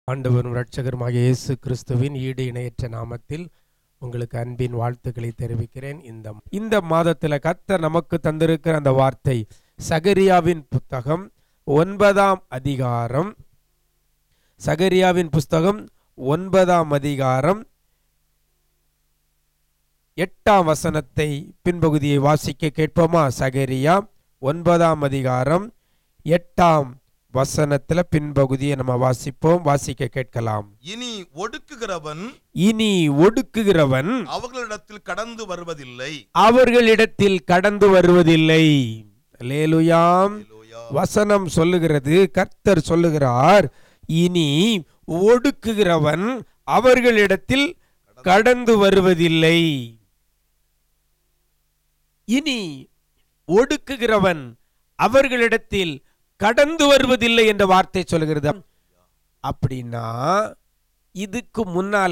ஆண்டவரும் இரட்சகருமாகிய இயேசு கிறிஸ்துவின் ஈடு இணையற்ற நாமத்தில் உங்களுக்கு அன்பின் வாழ்த்துக்களை தெரிவிக்கிறேன் இந்த இந்த மாதத்தில் கர்த்தர் நமக்கு தந்திருக்கிற அந்த வார்த்தை சகரியாவின் புத்தகம் ஒன்பதாம் அதிகாரம் சகரியாவின் புஸ்தகம் ஒன்பதாம் அதிகாரம் எட்டாம் வசனத்தை பின்பகுதியை வாசிக்க கேட்போமா சகரியா ஒன்பதாம் அதிகாரம் எட்டாம் வசனத்துல பின்பகுதியை நம்ம வாசிப்போம் வாசிக்க கேட்கலாம் இனி ஒடுக்குகிறவன் இனி ஒடுக்குகிறவன் அவர்களிடத்தில் கடந்து வருவதில்லை அவர்களிடத்தில் கடந்து வருவதில்லை லேலுயாம் அல்லேலூயா. வசனம் சொல்லுகிறது கர்த்தர் சொல்லுகிறார் இனி ஒடுக்குகிறவன் அவர்களிடத்தில் கடந்து வருவதில்லை இனி ஒடுக்குகிறவன் அவர்களிடத்தில் கடந்து வருவதில்லை என்ற வார்த்தை சொல்லுகிறது அப்படின்னா இதுக்கு முன்னால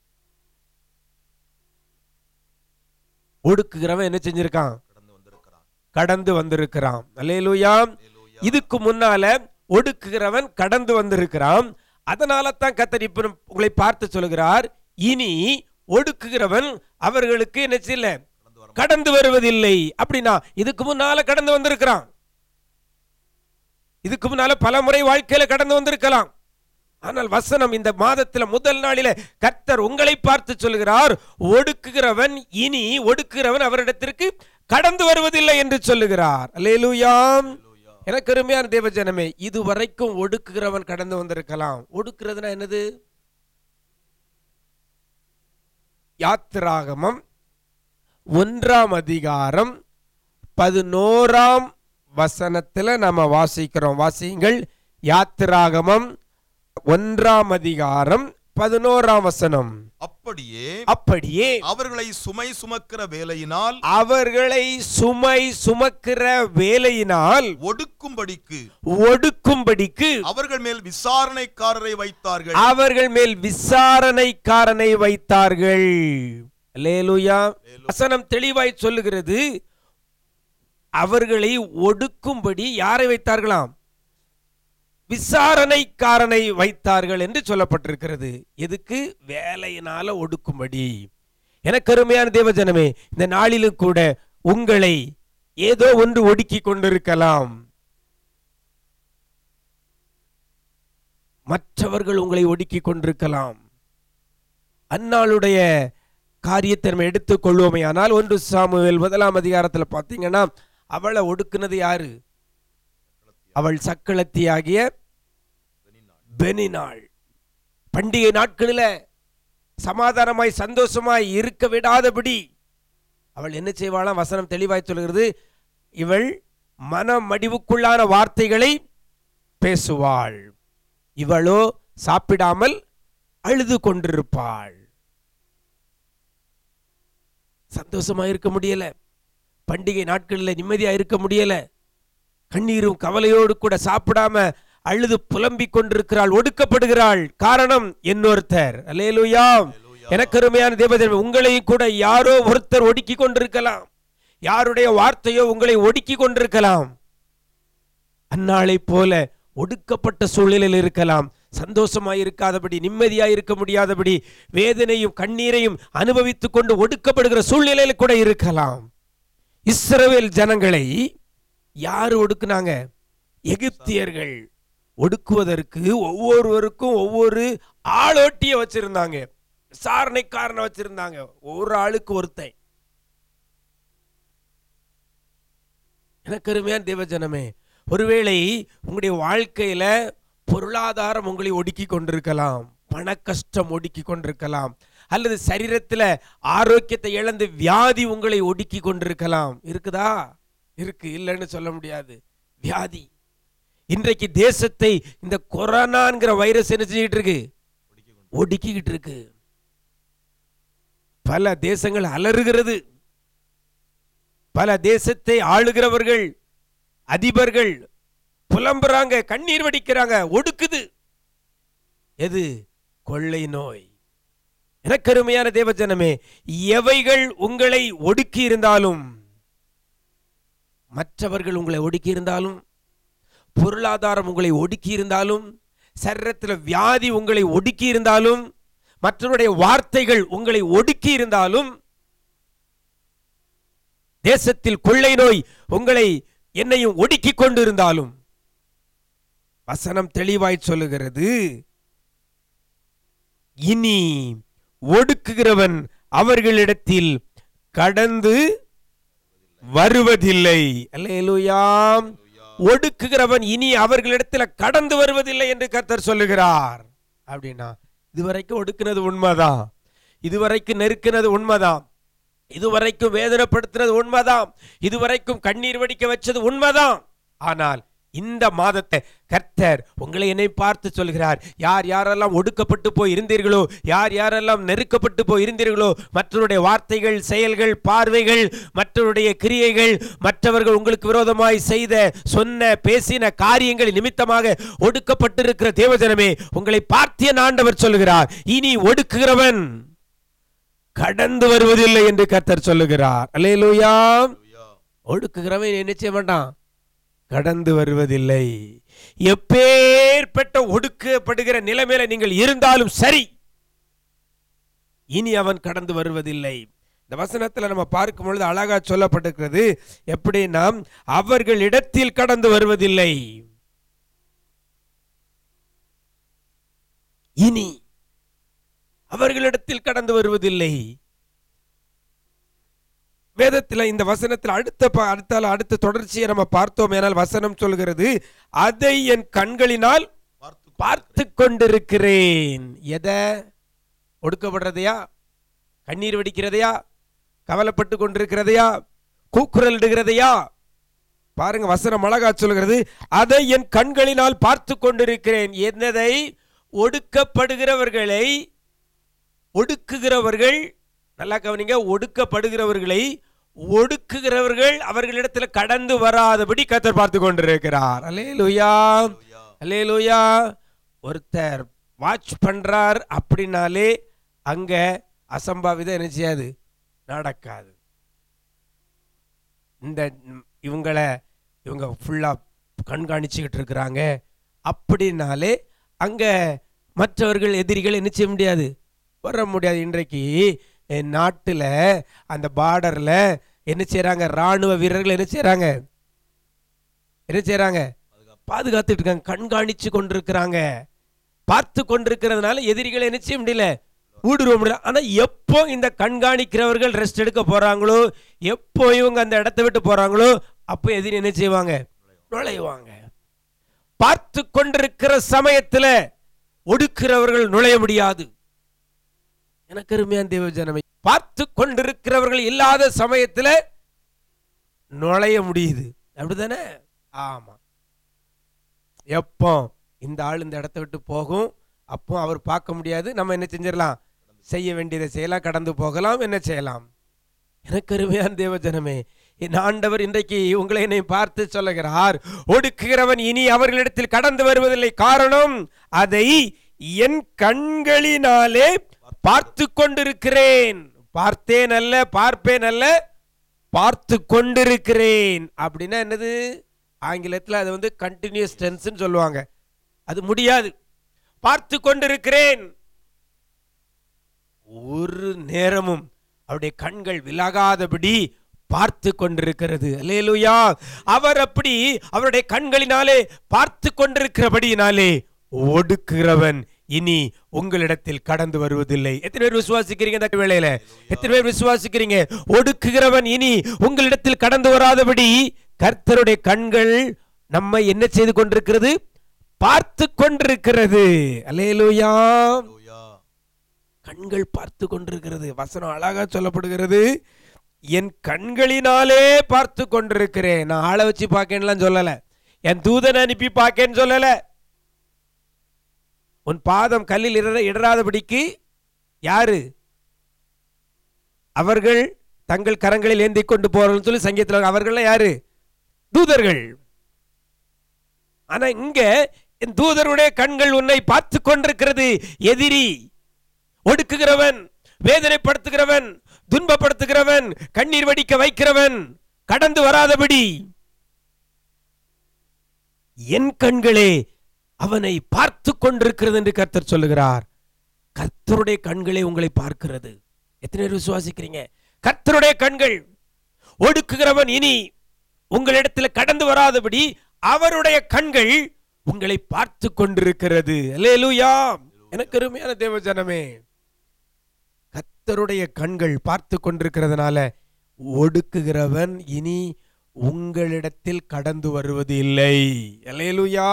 ஒடுக்குகிறவன் என்ன செஞ்சிருக்கான் கடந்து வந்திருக்கிறான் கடந்து வந்திருக்கிறான் அல்லேலூயாம் அல்லேலூயா. இதுக்கு முன்னால ஒடுக்குகிறவன் கடந்து வந்திருக்கிறான் அதனால தான் கத்தர் இப்ப உங்களை பார்த்து சொல்கிறார் இனி ஒடுக்குகிறவன் அவர்களுக்கு என்ன செய்யல கடந்து வர கடந்து வருவதில்லை அப்படின்னா இதுக்கு முன்னால கடந்து வந்திருக்கிறான் இதுக்கு முன்னால பல முறை வாழ்க்கையில கடந்து வந்திருக்கலாம் ஆனால் வசனம் இந்த மாதத்துல முதல் நாளில கர்த்தர் உங்களை பார்த்து சொல்கிறார் ஒடுக்குகிறவன் இனி ஒடுக்குகிறவன் அவரிடத்திற்கு கடந்து வருவதில்லை என்று சொல்லுகிறார் அல்லேலூயாம் அல்லேலூயா. எனக்கு அருமையான தேவஜனமே இதுவரைக்கும் ஒடுக்குகிறவன் கடந்து வந்திருக்கலாம் ஒடுக்குறதுனா என்னது யாத்திராகமம் ஒன்றாம் அதிகாரம் பதினோராம் வசனத்துல நம்ம வாசிக்கிறோம் வாசியுங்கள் யாத்திராகமம் ஒன்றாம் அதிகாரம் பதினோராம் வசனம் அப்படியே அப்படியே அவர்களை சுமை சுமக்கிற வேலையினால் அவர்களை சுமை சுமக்கிற வேலையினால் ஒடுக்கும்படிக்கு ஒடுக்கும்படிக்கு அவர்கள் மேல் விசாரணைக்காரரை வைத்தார்கள் அவர்கள் மேல் விசாரணைக்காரனை வைத்தார்கள் அல்லேலூயா வசனம் தெளிவாய் சொல்லுகிறது அவர்களை ஒடுக்கும்படி யாரை வைத்தார்களாம் விசாரணைக்காரனை வைத்தார்கள் என்று சொல்லப்பட்டிருக்கிறது எதுக்கு வேலையினால ஒடுக்கும்படி எனக்கு அருமையான தேவஜனமே இந்த நாளிலும் கூட உங்களை ஏதோ ஒன்று ஒடுக்கி கொண்டிருக்கலாம் மற்றவர்கள் உங்களை ஒடுக்கி கொண்டிருக்கலாம் அன்னாளுடைய காரியத்தை நம்ம எடுத்துக்கொள்வோமே ஆனால் ஒன்று சாமுவேல் முதலாம் அதிகாரத்தில் பார்த்தீங்கன்னா அவளை ஒடுக்குனது யாரு அவள் சக்களத்தியாகிய பெனினாள் பண்டிகை நாட்களில் சமாதானமாய் சந்தோஷமாய் இருக்க விடாதபடி அவள் என்ன செய்வாளாம் வசனம் தெளிவாய் சொல்கிறது இவள் மன மடிவுக்குள்ளான வார்த்தைகளை பேசுவாள் இவளோ சாப்பிடாமல் அழுது கொண்டிருப்பாள் சந்தோஷமா இருக்க முடியல பண்டிகை நாட்களில் நிம்மதியா இருக்க முடியல கண்ணீரும் கவலையோடு கூட சாப்பிடாம அழுது புலம்பிக் கொண்டிருக்கிறாள் ஒடுக்கப்படுகிறாள் காரணம் இன்னொருத்தர் அல்லேலூயா எனக்கு அருமையான தேவதேவன் உங்களையும் கூட யாரோ ஒருத்தர் ஒடுக்கி கொண்டிருக்கலாம் யாருடைய வார்த்தையோ உங்களை ஒடுக்கி கொண்டிருக்கலாம் அந்நாளைப் போல ஒடுக்கப்பட்ட சூழ்நிலையில் இருக்கலாம் சந்தோஷமாய் இருக்காதபடி நிம்மதியாய் இருக்க முடியாதபடி வேதனையும் கண்ணீரையும் அனுபவித்துக் கொண்டு ஒடுக்கப்படுகிற சூழ்நிலையில் கூட இருக்கலாம் இஸ்ரவேல் ஜனங்களை யார் ஒடுக்குனாங்க எகிப்தியர்கள் ஒடுக்குவதற்கு ஒவ்வொருவருக்கும் ஒவ்வொரு ஆளோட்டிய வச்சிருந்தாங்க விசாரணைக்காரனை வச்சிருந்தாங்க ஒரு ஆளுக்கு ஒருத்தன் எனக்கு அருமையான தேவஜனமே ஒருவேளை உங்களுடைய வாழ்க்கையில பொருளாதாரம் உங்களை ஒடுக்கி கொண்டிருக்கலாம் பண கஷ்டம் ஒடுக்கி கொண்டிருக்கலாம் அல்லது சரீரத்துல ஆரோக்கியத்தை இழந்து வியாதி உங்களை ஒடுக்கி கொண்டிருக்கலாம் இருக்குதா இருக்கு இல்லைன்னு சொல்ல முடியாது வியாதி இன்றைக்கு தேசத்தை இந்த கொரோனாங்கிற வைரஸ் என்ன செஞ்சுக்கிட்டு இருக்கு ஒடுக்கிக்கிட்டு இருக்கு பல தேசங்கள் அலறுகிறது பல தேசத்தை ஆளுகிறவர்கள் அதிபர்கள் புலம்புறாங்க கண்ணீர் வடிக்கிறாங்க ஒடுக்குது எது கொள்ளை நோய் எனக்கு அருமையான தேவஜனமே எவைகள் உங்களை ஒடுக்கி இருந்தாலும் மற்றவர்கள் உங்களை ஒடுக்கி இருந்தாலும் பொருளாதாரம் உங்களை ஒடுக்கி இருந்தாலும் சரீரத்தில் வியாதி உங்களை ஒடுக்கி இருந்தாலும் மற்றவருடைய வார்த்தைகள் உங்களை ஒடுக்கி இருந்தாலும் தேசத்தில் கொள்ளை நோய் உங்களை என்னையும் ஒடுக்கி கொண்டிருந்தாலும் வசனம் தெளிவாய் சொல்லுகிறது இனி ஒடுக்குகிறவன் அவர்களிடத்தில் கடந்து வருவதில்லை அல்லேலூயாம் ஒடுக்குகிறவன் இனி அவர்களிடத்தில் கடந்து வருவதில்லை என்று கர்த்தர் சொல்லுகிறார் அப்படின்னா இதுவரைக்கும் ஒடுக்குனது உண்மைதான் இதுவரைக்கும் நெருக்கினது உண்மைதான் இதுவரைக்கும் வேதனைப்படுத்தினது உண்மைதான் இதுவரைக்கும் கண்ணீர் வடிக்க வச்சது உண்மைதான் ஆனால் இந்த மாதத்தை கர்த்தர் உங்களை என்னை பார்த்து சொல்கிறார் யார் யாரெல்லாம் ஒடுக்கப்பட்டு போய் இருந்தீர்களோ யார் யாரெல்லாம் நெருக்கப்பட்டு போய் இருந்தீர்களோ மற்றவருடைய வார்த்தைகள் செயல்கள் பார்வைகள் மற்றவருடைய கிரியைகள் மற்றவர்கள் உங்களுக்கு விரோதமாய் செய்த சொன்ன பேசின காரியங்கள் நிமித்தமாக ஒடுக்கப்பட்டிருக்கிற தேவஜனமே உங்களை பார்த்திய ஆண்டவர் சொல்லுகிறார் இனி ஒடுக்குகிறவன் கடந்து வருவதில்லை என்று கர்த்தர் சொல்லுகிறார் அல்லேலூயா ஒடுக்குகிறவன் என்ன செய்ய மாட்டான் கடந்து வருவதில்லை எப்பேற்பட்ட ஒடுக்கப்படுகிற நிலைமையில நீங்கள் இருந்தாலும் சரி இனி அவன் கடந்து வருவதில்லை இந்த வசனத்துல நம்ம பார்க்கும் பொழுது அழகா சொல்லப்பட்டிருக்கிறது எப்படி நாம் அவர்களிடத்தில் கடந்து வருவதில்லை இனி அவர்களிடத்தில் கடந்து வருவதில்லை வேதத்தில் இந்த வசனத்தில் அடுத்த ப- அடுத்தால அடுத்த தொடர்ச்சியை நம்ம பார்த்தோம் ஏனால் வசனம் சொல்கிறது அதை என் கண்களினால் பார்த்து பார்த்து கொண்டிருக்கிறேன் எதை ஒடுக்கப்படுறதையா கண்ணீர் வடிக்கிறதையா கவலைப்பட்டு கொண்டிருக்கிறதையா கூக்குரல் இடுகிறதையா பாருங்க வசனம் அழகா சொல்கிறது அதை என் கண்களினால் பார்த்து கொண்டிருக்கிறேன் என்னதை ஒடுக்கப்படுகிறவர்களை ஒடுக்குகிறவர்கள் நல்லா கவனிங்க ஒடுக்கப்படுகிறவர்களை ஒடுக்குகிறவர்கள் அவர்களிடத்தில் கடந்து வராதபடி கத்தர் பார்த்து கொண்டிருக்கிறார் அல்லேலூயா அல்லேலூயா ஒருத்தர் வாட்ச் பண்றார் அப்படின்னாலே அங்க அசம்பாவிதம் என்ன செய்யாது நடக்காது இந்த ம், இவங்களை இவங்க ஃபுல்லா கண்காணிச்சுக்கிட்டு இருக்கிறாங்க அப்படின்னாலே அங்க மற்றவர்கள் எதிரிகள் என்ன செய்ய முடியாது வர முடியாது இன்றைக்கு என் நாட்டுல அந்த பார்டர்ல என்ன செய்றாங்க ராணுவ வீரர்கள் என்ன செய்றாங்க என்ன செய்றாங்க பாதுகாத்துட்டு இருக்காங்க கண்காணிச்சு கொண்டிருக்கிறாங்க பார்த்து கொண்டிருக்கிறதுனால எதிரிகளை என்ன செய்ய முடியல ஊடுருவ முடியல ஆனா எப்போ இந்த கண்காணிக்கிறவர்கள் ரெஸ்ட் எடுக்க போறாங்களோ எப்போ இவங்க அந்த இடத்தை விட்டு போறாங்களோ அப்போ எதிரி என்ன செய்வாங்க நுழைவாங்க பார்த்து கொண்டிருக்கிற சமயத்துல ஒடுக்கிறவர்கள் நுழைய முடியாது எனக்கு அருமையான தேவ ஜனமே பார்த்து கொண்டிருக்கிறவர்கள் இல்லாத சமயத்துல நுழைய முடியுது அப்படிதானே ஆமா எப்போ இந்த ஆள் இந்த இடத்த விட்டு போகும் அப்போ அவர் பார்க்க முடியாது நம்ம என்ன செஞ்சிடலாம் செய்ய வேண்டியதை செய்யலாம் கடந்து போகலாம் என்ன செய்யலாம் எனக்கு அருமையான தேவ ஜனமே என் ஆண்டவர் இன்றைக்கு உங்களை என்னை பார்த்து சொல்லுகிறார் ஒடுக்குகிறவன் இனி அவர்களிடத்தில் கடந்து வருவதில்லை காரணம் அதை என் கண்களினாலே பார்த்து கொண்டிருக்கிறேன் பார்த்தேன் அல்ல பார்ப்பேன் அல்ல பார்த்து கொண்டிருக்கிறேன் அப்படின்னா என்னது ஆங்கிலத்தில் அது வந்து கண்டினியூஸ் டென்ஸ்னு சொல்லுவாங்க அது முடியாது பார்த்து கொண்டிருக்கிறேன் ஒரு நேரமும் அவருடைய கண்கள் விலகாதபடி பார்த்து கொண்டிருக்கிறது அல்லேலூயா அவர் அப்படி அவருடைய கண்களினாலே பார்த்து கொண்டிருக்கிறபடியினாலே ஒடுக்குகிறவன் இனி உங்களிடத்தில் கடந்து வருவதில்லை எத்தனை பேர் விசுவாசிக்கிறீங்க இந்த வேளையில எத்தனை பேர் விசுவாசிக்கிறீங்க ஒடுக்குகிறவன் இனி உங்களிடத்தில் கடந்து வராதபடி கர்த்தருடைய கண்கள் நம்மை என்ன செய்து கொண்டிருக்கிறது பார்த்து கொண்டிருக்கிறது அல்லேலூயா கண்கள் பார்த்து கொண்டிருக்கிறது வசனம் அழகா சொல்லப்படுகிறது என் கண்களினாலே பார்த்து கொண்டிருக்கிறேன் நான் ஆளை வச்சு பார்க்கேன்லாம் சொல்லல என் தூதனை அனுப்பி பார்க்கேன்னு சொல்லல உன் பாதம் கல்லில் இடர இடராதபடிக்கு யாரு அவர்கள் தங்கள் கரங்களில் ஏந்தி கொண்டு போறோம்னு சொல்லி சங்கீதத்தில் அவர்கள் யாரு தூதர்கள் ஆனா இங்க என் தூதருடைய கண்கள் உன்னை பார்த்து கொண்டிருக்கிறது எதிரி ஒடுக்குகிறவன் வேதனைப்படுத்துகிறவன் துன்பப்படுத்துகிறவன் கண்ணீர் வடிக்க வைக்கிறவன் கடந்து வராதபடி என் கண்களே அவனை பார்த்து கொண்டிருக்கிறது என்று கர்த்தர் சொல்லுகிறார் கர்த்தருடைய கண்களை உங்களை பார்க்கிறது எத்தனை பேர் விசுவாசிக்கிறீங்க கர்த்தருடைய கண்கள் ஒடுக்குகிறவன் இனி உங்களிடத்தில் கடந்து வராதபடி அவருடைய கண்கள் உங்களை பார்த்து கொண்டிருக்கிறது அல்லேலூயா எனக்கு அருமையான தேவ ஜனமே கர்த்தருடைய கண்கள் பார்த்து கொண்டிருக்கிறதுனால ஒடுக்குகிறவன் இனி உங்களிடத்தில் கடந்து வருவது இல்லை அல்லேலூயா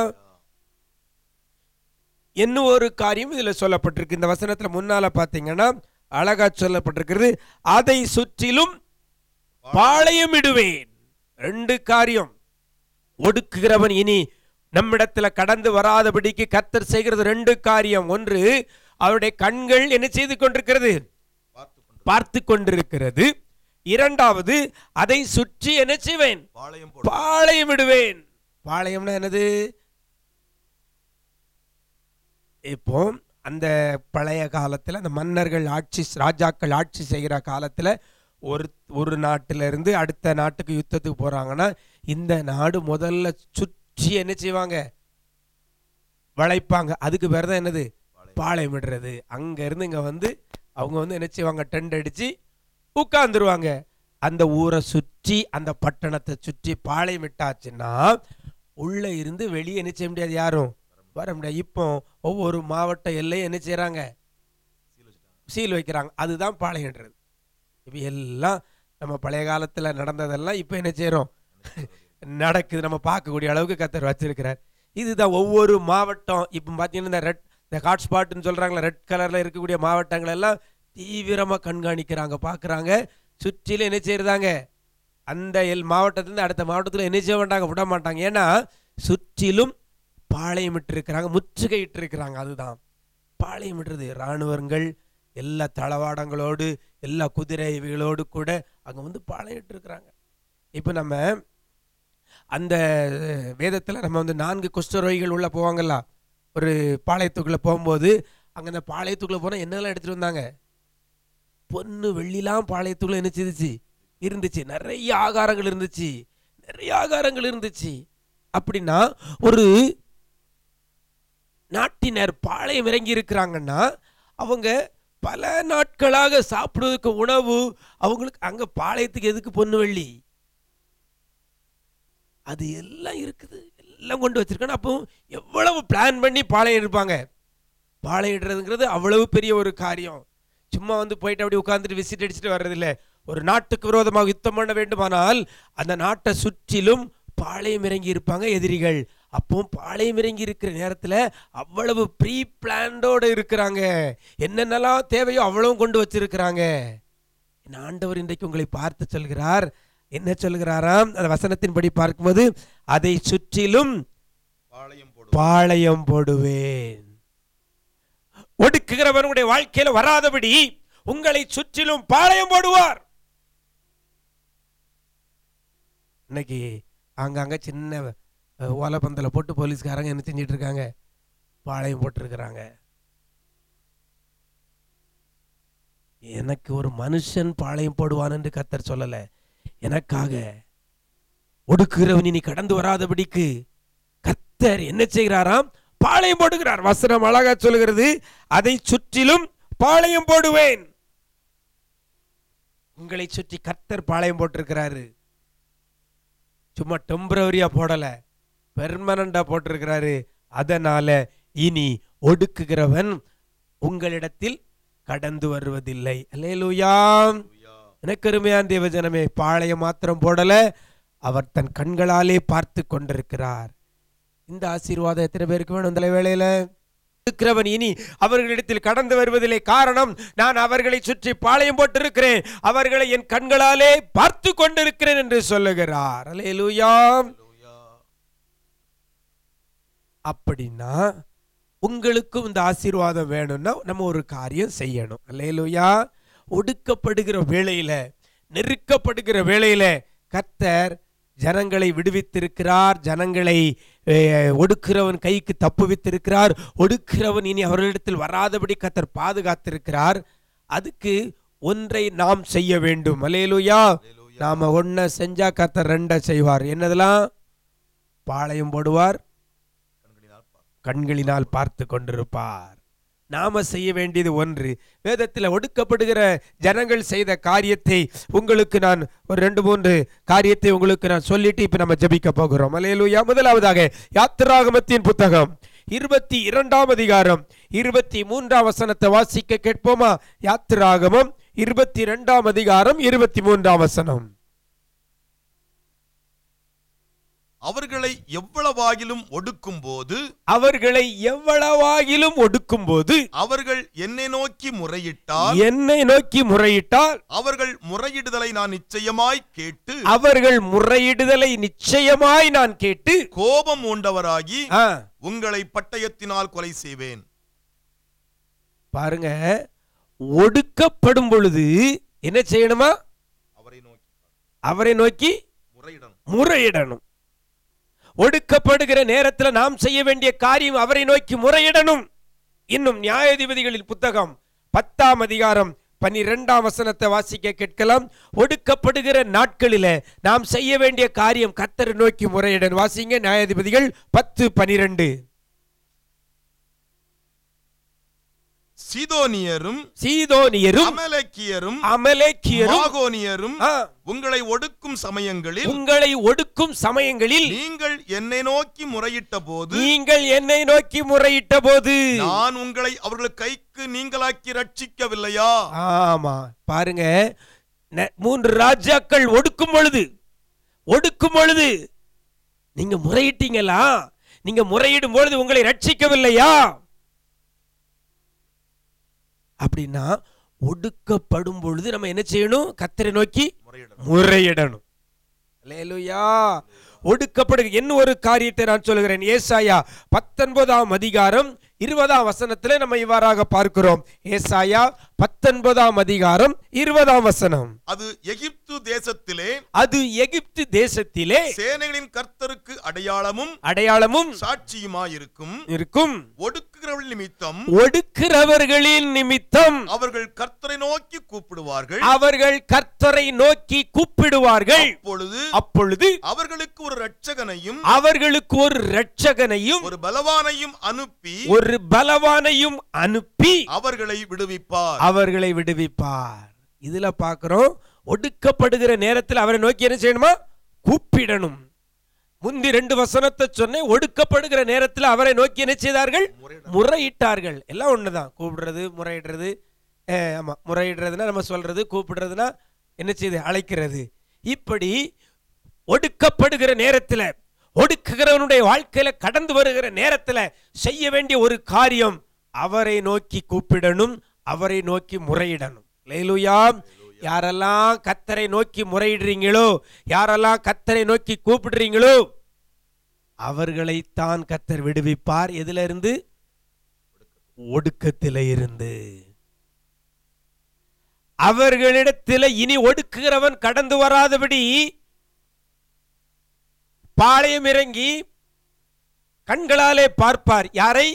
இன்னும் ஒரு காரியம் இதுல சொல்லப்பட்டிருக்கு இந்த வசனத்துல முன்னால பாத்தீங்கன்னா அழகா சொல்லப்பட்டிருக்கிறது அதை சுற்றிலும் பாளையமிடுவேன் ரெண்டு காரியம் ஒடுக்குகிறவன் இனி நம்மிடத்துல கடந்து வராதபடிக்கு கத்தர் செய்கிறது ரெண்டு காரியம் ஒன்று அவருடைய கண்கள் என்ன செய்து கொண்டிருக்கிறது பார்த்து கொண்டு பார்த்து கொண்டிருக்கிறது இரண்டாவது அதை சுற்றி என்ன செய்வேன் பாளையம் போடு பாளையமிடுவேன் பாளையம்னா என்னது இப்போ அந்த பழைய காலத்துல அந்த மன்னர்கள் ஆட்சி ராஜாக்கள் ஆட்சி செய்கிற காலத்துல ஒரு ஒரு நாட்டுல இருந்து அடுத்த நாட்டுக்கு யுத்தத்துக்கு போறாங்கன்னா இந்த நாடு முதல்ல சுற்றி என்ன செய்வாங்க வளைப்பாங்க அதுக்கு பேர் தான் என்னது பாளையமிடுறது அங்க இருந்து இங்க வந்து அவங்க வந்து என்ன செய்வாங்க டென்ட் அடிச்சு உட்கார்ந்துருவாங்க அந்த ஊரை சுற்றி அந்த பட்டணத்தை சுற்றி பாளையமிட்டாச்சுன்னா உள்ள இருந்து வெளியே என்ன செய்ய முடியாது யாரும் வர முடியாது இப்போ ஒவ்வொரு மாவட்ட எல்லையும் என்ன செய்றாங்க சீல் வச்சுட்டாங்க சீல் வைக்கிறாங்க அதுதான் பாளையன்றது இப்போ எல்லாம் நம்ம பழைய காலத்துல நடந்ததெல்லாம் இப்போ என்ன செய்றோம் நடக்குது நம்ம பார்க்கக்கூடிய அளவுக்கு கத்தர் வச்சிருக்கிறார் இதுதான் ஒவ்வொரு மாவட்டம் இப்போ பார்த்தீங்கன்னா இந்த ரெட் இந்த ஹாட்ஸ்பாட்னு சொல்றாங்களே ரெட் கலர்ல இருக்கக்கூடிய மாவட்டங்கள் எல்லாம் தீவிரமா கண்காணிக்கிறாங்க பார்க்கறாங்க சுற்றிலும் என்ன செய்யறதாங்க அந்த எல் மாவட்டத்திலிருந்து அடுத்த மாவட்டத்தில் என்ன செய்ய மாட்டாங்க விட மாட்டாங்க ஏன்னா சுற்றிலும் பாளையமிட்டு இருக்கிறாங்க முற்றுகையிட்டு இருக்கிறாங்க அதுதான் பாளையமிடுறது இராணுவங்கள் எல்லா தளவாடங்களோடு எல்லா குதிரை இவைகளோடு கூட அங்கே வந்து பாளையிட்டு இருக்கிறாங்க இப்போ நம்ம அந்த வேதத்தில் நம்ம வந்து நான்கு குஷ்டரோகிகள் உள்ள போவாங்கல்ல ஒரு பாளையத்துக்குள்ளே போகும்போது அங்கே அந்த பாளையத்துக்குள்ளே போனால் என்னெல்லாம் எடுத்துகிட்டு வந்தாங்க பொண்ணு வெள்ளிலாம் பாளையத்துக்குள்ளே என்ன செய்துச்சு இருந்துச்சு நிறைய ஆகாரங்கள் இருந்துச்சு நிறைய ஆகாரங்கள் இருந்துச்சு அப்படின்னா ஒரு நாட்டினர் பாளையம் இறங்கி இருக்கிறாங்கன்னா அவங்க பல நாட்களாக சாப்பிடுவதற்கு உணவு அவங்களுக்கு அங்க பாளையத்துக்கு எதுக்கு பொண்ணு வெள்ளி அது எல்லாம் இருக்குது எல்லாம் கொண்டு வச்சிருக்காங்க அப்போ எவ்வளவு பிளான் பண்ணி பாளையம் இருப்பாங்க பாளையிடுறதுங்கிறது அவ்வளவு பெரிய ஒரு காரியம் சும்மா வந்து போயிட்டு அப்படி உட்கார்ந்துட்டு விசிட் அடிச்சுட்டு வர்றதில்ல ஒரு நாட்டுக்கு விரோதமாக யுத்தம் பண்ண வேண்டுமானால் அந்த நாட்டை சுற்றிலும் பாளையம் இறங்கி இருப்பாங்க எதிரிகள் அப்போ பாளையம் இறங்கி இருக்கிற நேரத்துல அவ்வளவு ப்ரீ பிளான்டோட இருக்கிறாங்க என்னென்னலாம் தேவையோ அவ்வளவும் கொண்டு வச்சிருக்கிறாங்க என் ஆண்டவர் இன்றைக்கு உங்களை பார்த்து சொல்கிறார் என்ன சொல்கிறாராம் அந்த வசனத்தின்படி பார்க்கும்போது அதை சுற்றிலும் பாளையம் போடு பாளையம் போடுவேன் ஒடுக்குகிறவனுடைய வாழ்க்கையில வராதபடி உங்களை சுற்றிலும் பாளையம் போடுவார் இன்னைக்கு அங்கங்க சின்ன அஹ், ஓலைப்பந்தல போட்டு போலீஸ்காரங்க என்ன செஞ்சிட்டு இருக்காங்க பாளையம் போட்டிருக்கிறாங்க எனக்கு ஒரு மனுஷன் பாளையம் போடுவான் என்று கத்தர் சொல்லல எனக்காக ஒடுக்குகிறவன் இனி கடந்து வராதபடிக்கு கர்த்தர் என்ன செய்கிறாராம் பாளையம் போடுகிறார் வசனம் அழகா சொல்கிறது அதை சுற்றிலும் பாளையம் போடுவேன் உங்களை சுற்றி கர்த்தர் பாளையம் போட்டிருக்கிறாரு சும்மா டெம்பரவரியா போடல பெர்மனண்டா போட்டிருக்கிறாரு அதனால இனி ஒடுக்குகிறவன் உங்களிடத்தில் கடந்து வருவதில்லை அல்லேலூயா எனக்கு அருமையான தேவஜனமே பாளையம் மாத்திரம் போடல அவர் தன் கண்களாலே பார்த்து கொண்டிருக்கிறார் இந்த ஆசீர்வாதம் எத்தனை பேருக்கு வேணும் இந்த வேளையில இருக்கிறவன் இனி அவர்களிடத்தில் கடந்து வருவதில்லை காரணம் நான் அவர்களை சுற்றி பாளையம் போட்டிருக்கிறேன் அவர்களை என் கண்களாலே பார்த்து கொண்டிருக்கிறேன் என்று சொல்லுகிறார் அல்லேலூயா அப்படின்னா உங்களுக்கும் இந்த ஆசீர்வாதம் வேணும்னா நம்ம ஒரு காரியம் செய்யணும் அல்லேலூயா ஒடுக்கப்படுகிற வேளையில நெருக்கப்படுகிற வேளையில கர்த்தர் ஜனங்களை விடுவித்திருக்கிறார் ஜனங்களை அஹ், ஒடுக்கிறவன் கைக்கு தப்புவித்திருக்கிறார் ஒடுக்கிறவன் இனி அவர்களிடத்தில் வராதபடி கர்த்தர் பாதுகாத்திருக்கிறார் அதுக்கு ஒன்றை நாம் செய்ய வேண்டும் அல்லேலூயா நாம ஒன்றை செஞ்சா கர்த்தர் ரெண்டை செய்வார் என்னதெல்லாம் பாளையம் போடுவார் கண்களினால் கண்களினால் பார்த்து கொண்டிருப்பார் நாம செய்ய வேண்டியது ஒன்று வேதத்தில் ஒடுக்கப்படுகிற ஜனங்கள் செய்த காரியத்தை உங்களுக்கு நான் ஒரு ரெண்டு மூன்று காரியத்தை உங்களுக்கு நான் சொல்லிட்டு இப்ப நம்ம ஜெபிக்க போகிறோம் அல்லேலூயா முதலாவதாக யாத்திராகமத்தின் புத்தகம் இருபத்தி இரண்டாம் அதிகாரம் இருபத்தி மூன்றாம் வசனத்தை வாசிக்க கேட்போமா யாத்திராகமம் இருபத்தி இரண்டாம் அதிகாரம் இருபத்தி மூன்றாம் வசனம் அவர்களை எவ்வளவாகிலும் ஒடுக்கும் போது அவர்களை எவ்வளவாகிலும் ஒடுக்கும்போது அவர்கள் என்னை நோக்கி முறையிட்டால் என்னை நோக்கி முறையிட்டால் அவர்கள் முறையிடுதலை நான் நிச்சயமாய் கேட்டு அவர்கள் முறையிடுதலை நிச்சயமாய் நான் கேட்டு கோபம் உண்டவராகி ஆ, உங்களை பட்டயத்தினால் கொலை செய்வேன் பாருங்க ஒடுக்கப்படும் பொழுது என்ன செய்யணுமா அவரை நோக்கி அவரை நோக்கி முறையிடணும் முறையிடணும் ஒடுக்கப்படுகிற நேரத்தில் நாம் செய்ய வேண்டிய காரியம் அவரை நோக்கி முறையிடணும் இன்னும் நியாயாதிபதிகளின் புத்தகம் பத்தாம் அதிகாரம் பன்னிரெண்டாம் வசனத்தை வாசிக்க கேட்கலாம் ஒடுக்கப்படுகிற நாட்களில நாம் செய்ய வேண்டிய காரியம் கத்தரை நோக்கி முறையிடணும் வாசிங்க நியாயாதிபதிகள் பத்து பனிரெண்டு சீதோனியரும் சீதோனியரும் அமலேக்கியரும் அமலேக்கியரும் மாகோனியரும் ஆ, உங்களை ஒடுக்கும் சமயங்களில் உங்களை ஒடுக்கும் சமயங்களில் நீங்கள் என்னை நோக்கி முறையிட்ட போது நீங்கள் என்னை நோக்கி முறையிட்ட போது நான் உங்களை அவர்கள் கைக்கு நீங்களாக்கி ரட்சிக்கவில்லையா ஆமா பாருங்க ந- மூன்று ராஜாக்கள் ஒடுக்கும் பொழுது ஒடுக்கும் பொழுது நீங்க முறையிட்டீங்களா நீங்க முறையிடும் பொழுது உங்களை ரட்சிக்கவில்லையா அப்படின்னா ஒடுக்கப்படும் பொழுது நம்ம என்ன செய்யணும் கத்தரை நோக்கி முறையிடணும் முறையிடணும் அல்லேலூயா ஒடுக்கப்படுக என்ன ஒரு காரியத்தை நான் சொல்லுகிறேன் ஏசாயா பத்தொன்பதாம் அதிகாரம் இருபதாம் வசனத்திலே நம்ம இவ்வாறாக பார்க்கிறோம் ஏசாயா பத்தொன்பதாம் அதிகாரம் இருபதாம் வசனம் அது எகிப்து தேசத்திலே அது எகிப்து தேசத்திலே சேனைகளின் கர்த்தருக்கு அடையாளமும் அடையாளமும் சாட்சியுமாயிருக்கும் இருக்கும் ஒடுக்குகிறவர்கள் நிமித்தம் ஒடுக்கிறவர்களின் நிமித்தம் அவர்கள் கர்த்தரை நோக்கி கூப்பிடுவார்கள் அவர்கள் கர்த்தரை நோக்கி கூப்பிடுவார்கள் அப்பொழுது அப்பொழுது அவர்களுக்கு ஒரு இரட்சகனையும் அவர்களுக்கு ஒரு இரட்சகனையும் ஒரு பலவானையும் அனுப்பி ஒரு பலவானையும் அனுப்பி அவர்களை விடுவிப்பார் அவர்களை விடுவிப்பார் இதுல பார்க்கிறோம் ஒடுக்கப்படுகிற நேரத்தில் அவரை நோக்கி என்ன செய்யணுமா கூப்பிடணும் முந்தி ரெண்டு வசனத்தை சொன்னேன் ஒடுக்கப்படுகிற நேரத்தில் அவரை நோக்கி என்ன செய்தார்கள் முறையிடணும். முறையிட்டார்கள் எல்லாம் ஒண்ணுதான் கூப்பிடுறது முறையிடுறது அஹ், ஆமா முறையிடுறதுன்னா நம்ம சொல்றது கூப்பிடுறதுன்னா என்ன செய்யுது அழைக்கிறது இப்படி ஒடுக்கப்படுகிற நேரத்தில் ஒடுக்குகிறவனுடைய வாழ்க்கையில கடந்து வருகிற நேரத்தில் செய்ய வேண்டிய ஒரு காரியம் அவரை நோக்கி கூப்பிடணும் அவரை நோக்கி முறையிடணும் லேலுயா யாரெல்லாம் கத்தரை நோக்கி முறையிடுறீங்களோ யாரெல்லாம் கத்தரை நோக்கி கூப்பிடுறீங்களோ அவர்களைத்தான் கத்தர் விடுவிப்பார் எதுல இருந்து ஒடுக்கத்தில இருந்து அவர்களிடத்தில் இனி ஒடுக்குகிறவன் கடந்து வராதபடி பாளையம் இறங்கி கண்களாலே பார்ப்பார் யாரை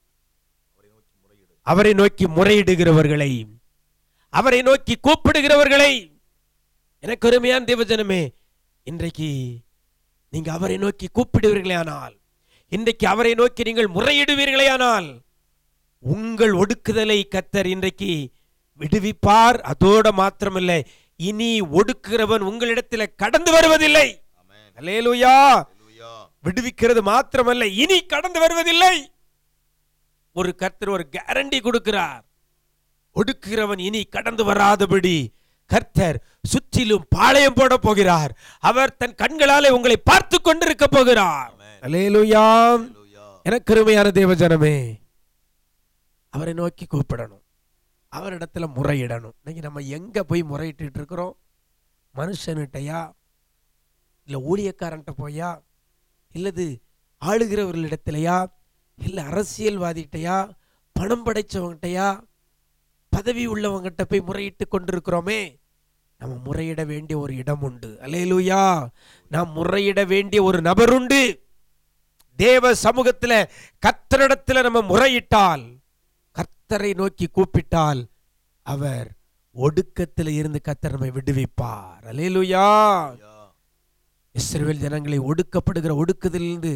அவரை நோக்கி முறையிடுகிறவர்களை அவரை நோக்கி கூப்பிடுகிறவர்களை எனக்கு அருமையான தேவஜனமே இன்றைக்கு நீங்க அவரை நோக்கி கூப்பிடுவீர்களேயானால் இன்றைக்கு அவரை நோக்கி நீங்கள் முறையிடுவீர்களேயானால் உங்கள் ஒடுக்குதலை கத்தர் இன்றைக்கு விடுவிப்பார் அதோட மாத்திரமில்லை இனி ஒடுக்குகிறவன் உங்களிடத்தில் கடந்து வருவதில்லை ஆமென். அல்லேலூயா அல்லேலூயா. விடுவிக்கிறது மாத்திரமல்ல இனி கடந்து வருவதில்லை ஒரு கர்த்தர் ஒரு கேரண்டி கொடுக்கிறார் ஒடுக்குகிறவன் இனி கடந்து வராதபடி கர்த்தர் சுற்றிலும் பாளையம் போட போகிறார் அவர் தன் கண்களாலே உங்களை பார்த்து கொண்டிருக்க போகிறார் ஆமென். அல்லேலூயா அல்லேலூயா. எனக்கு அருமையான தேவஜனமே அவரை நோக்கி கூப்பிடணும் அவரிடத்துல முறையிடணும் இன்னைக்கு நம்ம எங்க போய் முறையிட்டு இருக்கிறோம் மனுஷன்கிட்டயா இல்ல ஊழியக்காரன்ட்ட போயா இல்லது ஆளுகிறவர்களிடத்திலையா இல்ல அரசியல்வாதிகிட்டயா பணம் படைச்சவங்கிட்டயா பதவி உள்ளவங்கிட்ட போய் முறையிட்டு கொண்டிருக்கிறோமே நம்ம முறையிட வேண்டிய ஒரு இடம் உண்டு அல்லேலூயா நாம் முறையிட வேண்டிய ஒரு நபர் உண்டு தேவ சமூகத்துல கத்தரிடத்துல நம்ம முறையிட்டால் கர்த்தரை நோக்கி கூப்பிட்டால் அவர் ஒடுக்கத்தில் இருந்து கத்தர் நம்மை விடுவிப்பார் அல்லேலூயா அல்லேலூயா. இஸ்ரவேல் ஜனங்களை ஒடுக்கப்படுகிற ஒடுக்குதலிருந்து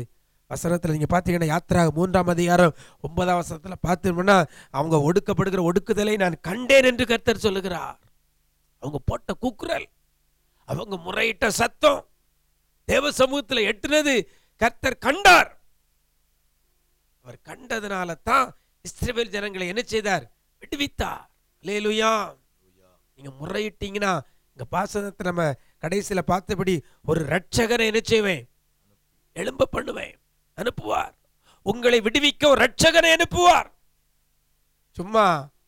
வசனத்தில் நீங்கள் பார்த்தீங்கன்னா யாத்திரா மூன்றாம் அதிகாரம் ஒன்பதாம் வசனத்தில் பார்த்தோம்னா அவங்க ஒடுக்கப்படுகிற ஒடுக்குதலை நான் கண்டேன் என்று கர்த்தர் சொல்லுகிறார் அவங்க போட்ட கூக்குரல் அவங்க முறையிட்ட சத்தம் தேவ சமூகத்தில் எட்டுனது கர்த்தர் கண்டார் அவர் கண்டதுனால தான் இஸ்ரவேல் ஜனங்களை என்ன செய்தார் விடுவித்தார் லேலுயா நீங்க முறையிட்டீங்கன்னா இங்க பாசனத்தை நம்ம கடைசியில பார்த்தபடி ஒரு ரட்சகரை என்ன செய்வேன் எழும்ப பண்ணுவேன் அனுப்புவார் உங்களை விடுவிக்க ஒரு ரட்சகனை அனுப்புவார் சும்மா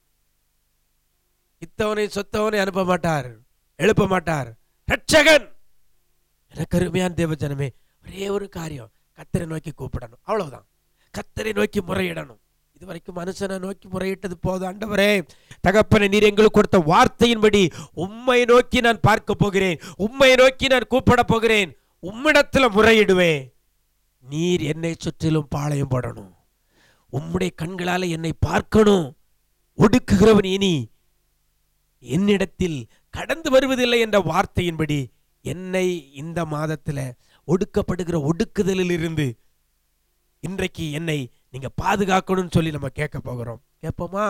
இத்தவனை சொத்தவனை அனுப்ப மாட்டார் எழுப்ப மாட்டார் ரட்சகன் எனக்கு அருமையான தேவஜனமே ஒரே ஒரு காரியம் கத்தரை நோக்கி கூப்பிடணும் அவ்வளவுதான் கத்தரை நோக்கி முறையிடணும் இதுவரைக்கும் மனுஷனை நோக்கி முறையிட்டது போதும் ஆண்டவரே தகப்பனை நீர் எங்களுக்கு கொடுத்த வார்த்தையின்படி உம்மை நோக்கி நான் பார்க்க போகிறேன் உம்மை நோக்கி நான் கூப்பிட போகிறேன் உம்மிடத்துல முறையிடுவேன் நீர் என்னை சுற்றிலும் பாளையம் போடணும் உம்முடைய கண்களால என்னை பார்க்கணும் ஒடுக்குகிறவன் இனி என்னிடத்தில் கடந்து வருவதில்லை என்ற வார்த்தையின்படி என்னை இந்த மாதத்துல ஒடுக்கப்படுகிற ஒடுக்குதலில் இருந்து இன்றைக்கு என்னை நீங்க பாதுகாக்கணும்னு சொல்லி நம்ம கேட்க போகிறோம் கேட்போமா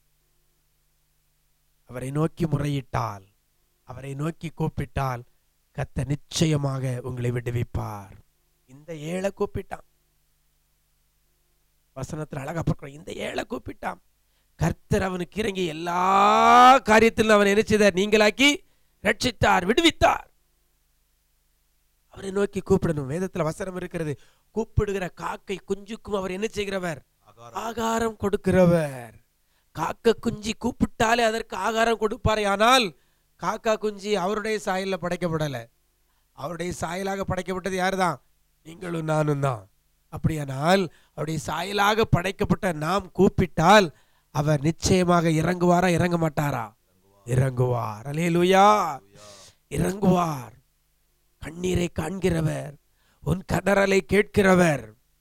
அவரை நோக்கி முறையிட்டால் அவரை நோக்கி கூப்பிட்டால் கத்த நிச்சயமாக உங்களை விடுவிப்பார் இந்த ஏழை கூப்பிட்டான் வசனத்தில் அழகா பார்க்கிறோம் இந்த ஏழை கூப்பிட்டான் கர்த்தர் அவனுக்கு இறங்கி எல்லா காரியத்திலும் அவன் என்ன செய்தார் நீங்களாக்கி ரட்சித்தார் விடுவித்தார் அவரை நோக்கி கூப்பிடணும் வேதத்துல வசனம் இருக்கிறது கூப்பிடுகிற காக்கை குஞ்சுக்கும் அவர் என்ன செய்கிறவர் ஆகாரம் கொடுக்கிறவர் காக்கா குஞ்சு கூப்பிட்டாலே அதற்கு ஆகாரம் கொடுப்பாரே ஆனால் காக்கா குஞ்சு அவருடைய சாயல்ல படைக்கப்படல அவருடைய சாயலாக படைக்கப்பட்டது யாருதான் நீங்களும் நானும் தான் அப்படியானால் அவருடைய சாயலாக படைக்கப்பட்ட நாம் கூப்பிட்டால் அவர் நிச்சயமாக இறங்குவாரா இறங்க மாட்டாரா இறங்குவார் அலேலுயா இறங்குவார் கண்ணீரை காண்கிறவர் உன் கதறலை கேட்கிறவர்